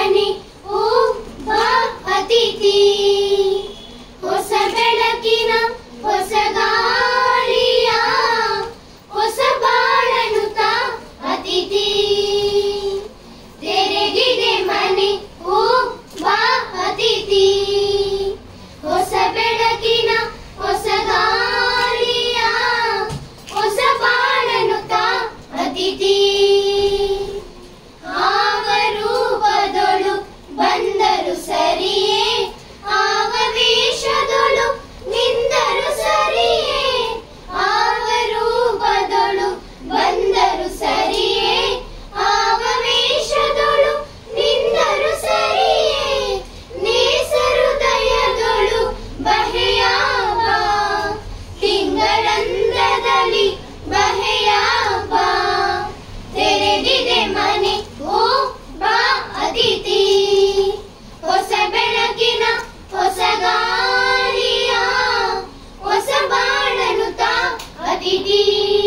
ಮನೆ ಓ ಬಾ ಅತಿಥಿ ಹೊಸ ಬೆಳಕಿನ ಹೊಸ ಗಾಳಿಯ ಹೊಸ ಬಾಳನು ತಾ ಅತಿಥಿ ತೆರೆದಿದೆ ಮನೆ ಓ ಬಾ ಅತಿಥಿ ಹೊಸ ಬೆಳಕಿನ ಹೊಸ ಗಾಳಿಯ ಹೊಸ ಬಾಳನು ತಾ ಅತಿಥಿ ಆವ ರೂಪದೊಳು ಬಂದರು ಸರಿಯೇ ಆವ ವೇಷದೊಳು ನಿಂದರು ಸರಿಯೇ ಆವ ರೂಪದೊಳು ಬಂದರು ಸರಿಯೇ ಆವ ವೇಷದೊಳು ನಿಂದರು ಸರಿಯೇ ನೇಸರು ದಯದೊಳು ಬಹೆಯಾವ ತಿಂಗಳಂದದಲ್ಲಿ ಬಹೆಯಾವ ತೆರೆದಿದೆ ಮನೆ ಓ ಬಾ ಅತಿಥಿ ಹೊಸ ಬೆಳಕಿನ ಹೊಸ ಗಾಳಿಯ ಹೊಸ ಬಾಳನು ತಾ ಅತಿಥಿ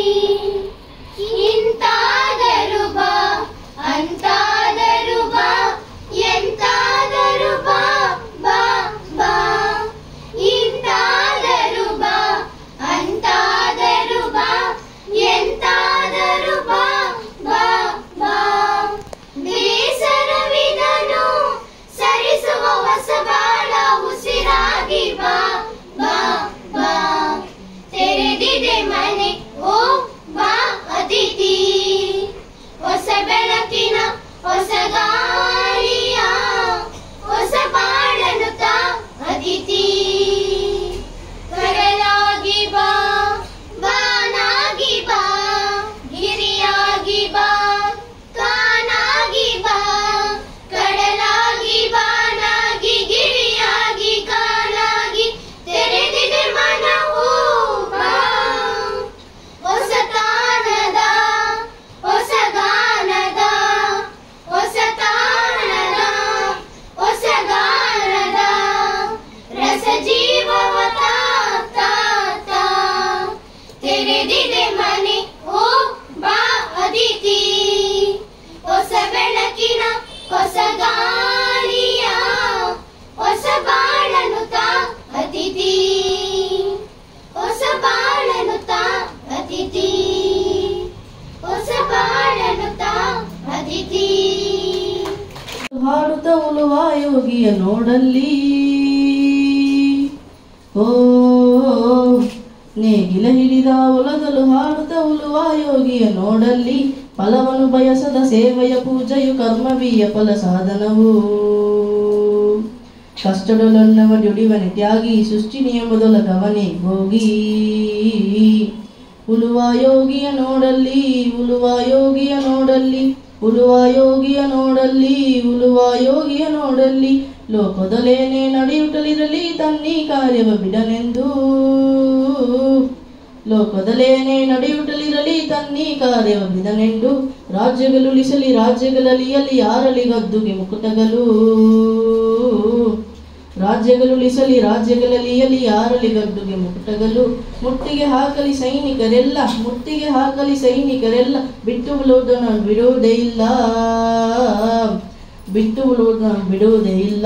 ಇಂತಾದರು ಬಾ ಅಂತಾದರು ಬಾ ಎಂತಾದರು ಬಾ ಬಾ ಬಾ ಇಂತಾದರು ಬಾ ಅಂತಾದರು ಬಾ ಎಂತಾದರು ಬಾ ಬಾ ಬಾ ಬೇಸರವಿದನು ಸರಿಸುವ ಹೊಸ ಬಾಳ ಉಸಿರಾಗಿ ಬಾ ಬಾ ಬಾ ತೆರೆದಿದೆ ಮನೆ ಓ ಬಾ ಅತಿಥಿ ಹೊಸ ಬೆಳಕಿನ ಹೊಸ ಗಾಳಿಯ ಹೊಸ ಬಾಳನು ತಾ ಅತಿಥಿ ಕರಲಾಗಿ ಬಾ ಬಾನಾಗಿ ಬಾ ಗಿರಿಯಾಗಿ ಬಾ ಕಾನಾಗಿ ಬಾ ಕಡಲಾಗಿ ಬಾನಾಗಿ ಗಿರಿಯಾಗಿ ಕಾನಾಗಿ ತೆರೆದಿದೆ ಮನವು ಬಾ ಹೊಸ ತಾಣದ ಹೊಸ ಗಾನದ ಹೊಸ ತಾಣದ ಹೊಸ ಗಾನದ ರಸ ಜೀವವ ತಾ ತಾ ತಾ ತೆರೆದಿದೆ ಮನೆ ಓ ಬಾ ಅದಿತಿ ಹೊಸ ಬೆಳಕಿನ ಹೊಸ ಗಾಳಿಯ ಹೊಸ ಬಾಳನು ತಾ ಅತಿಥಿ ಹೊಸ ಬಾಳನು ತಾ ಅತಿಥಿ ಹೊಸ ಬಾಳನು ತಾ ಅತಿಥಿ ಹಾಡುತ್ತ ಉಳುವ ಯೋಗಿಯ ನೋಡಲ್ಲಿ ಓ ನೇಗಿಲ ಹಿಡಿದ ಒಲಗಲು ಹಾಡುತ್ತ ಉಳುವ ಯೋಗಿಯ ನೋಡಲ್ಲಿ ಫಲವನ್ನು ಬಯಸದ ಸೇವೆಯ ಪೂಜೆಯು ಕರ್ಮವೀಯ ಫಲ ಸಾಧನವು ಕಷ್ಟಡೊಲನ್ನವ ದುಡಿವನೆ ತ್ಯಾಗಿ ಸೃಷ್ಟಿ ನಿಯಮದೊಲಗವನೆ ಹೋಗಿ ಉಳುವ ಯೋಗಿಯ ನೋಡಲ್ಲಿ ಉಳುವ ಯೋಗಿಯ ನೋಡಲ್ಲಿ ಉಳುವ ಯೋಗಿಯ ನೋಡಲ್ಲಿ ಉಳುವ ಯೋಗಿಯ ನೋಡಲ್ಲಿ ಲೋಕದಲೇನೆ ನಡೆಯುತ್ತಲಿರಲಿ ತನ್ನಿ ಕಾರ್ಯವ ಬಿಡನೆಂದು ಲೋಕದಲೇನೆ ನಡೆಯುತ್ತಲಿರಲಿ ತನ್ನಿ ಕಾರ್ಯವ ಬಿಡನೆಂದು ರಾಜ್ಯಗಳುಳಿಸಲಿ ರಾಜ್ಯಗಳಲಿಯಲಿ ಯಾರಲಿ ಗದ್ದುಗೆ ಮುಕುಟಗಳು ರಾಜ್ಯಗಳುಳಿಸಲಿ ರಾಜ್ಯಗಳಲಿಯಲಿ ಯಾರಲಿ ಗದ್ದುಗೆ ಮುಕುಟಗಳು ಮುಟ್ಟಿಗೆ ಹಾಕಲಿ ಸೈನಿಕರೆಲ್ಲ ಮುಟ್ಟಿಗೆ ಹಾಕಲಿ ಸೈನಿಕರೆಲ್ಲ ಬಿಟ್ಟು ಬಿಡುವುದನ್ನು ಬಿಡುವುದೇ ಇಲ್ಲ ಬಿಟ್ಟು ಬಿಡುವುದನ್ನು ಬಿಡುವುದೇ ಇಲ್ಲ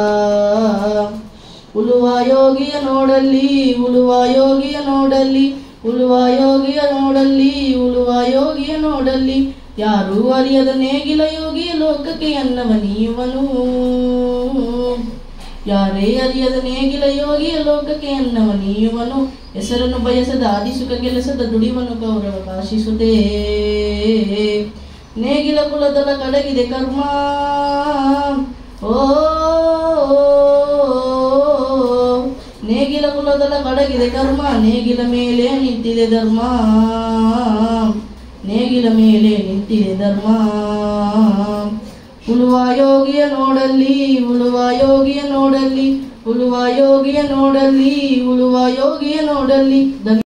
ಉಳುವ ಯೋಗಿಯ ನೋಡಲ್ಲಿ ಉಳುವ ಯೋಗಿಯ ನೋಡಲ್ಲಿ ಉಳುವ ಯೋಗಿಯ ನೋಡಲ್ಲಿ ಉಳುವ ಯೋಗಿಯ ನೋಡಲ್ಲಿ ಯಾರೂ ಅರಿಯದ ನೇಗಿಲ ಯೋಗಿಯ ಲೋಕಕ್ಕೆ ಅನ್ನವ ನೀವನು ಯಾರೇ ಅರಿಯದ ನೇಗಿಲ ಯೋಗಿಯ ಲೋಕಕ್ಕೆ ಅನ್ನವ ನೀವನು ಹೆಸರನ್ನು ಬಯಸದ ಆದಿಸುಖ ಕೆಲಸದ ದುಡಿವನು ಗೌರವ ಭಾಷಿಸುತ್ತೇ ನೇಗಿಲ ಕುಲದಲ ಕಡಗಿದೆ ಕರ್ಮ ಓ ನೇಗಿಲ ಕುಲದಲ ಕಡಗಿದೆ ಕರ್ಮ ನೇಗಿಲ ಮೇಲೆ ನಿಂತಿದೆ ಧರ್ಮ ನೇಗಿಲ ಮೇಲೆ ನಿಂತಿದೆ ಧರ್ಮ ಉಳುವ ಯೋಗಿಯ ನೋಡಲ್ಲಿ ಉಳುವ ಯೋಗಿಯ ನೋಡಲ್ಲಿ ಉಳುವ ಯೋಗಿಯ ನೋಡಲ್ಲಿ ಉಳುವ ಯೋಗಿಯ ನೋಡಲ್ಲಿ ಧನ್ಯ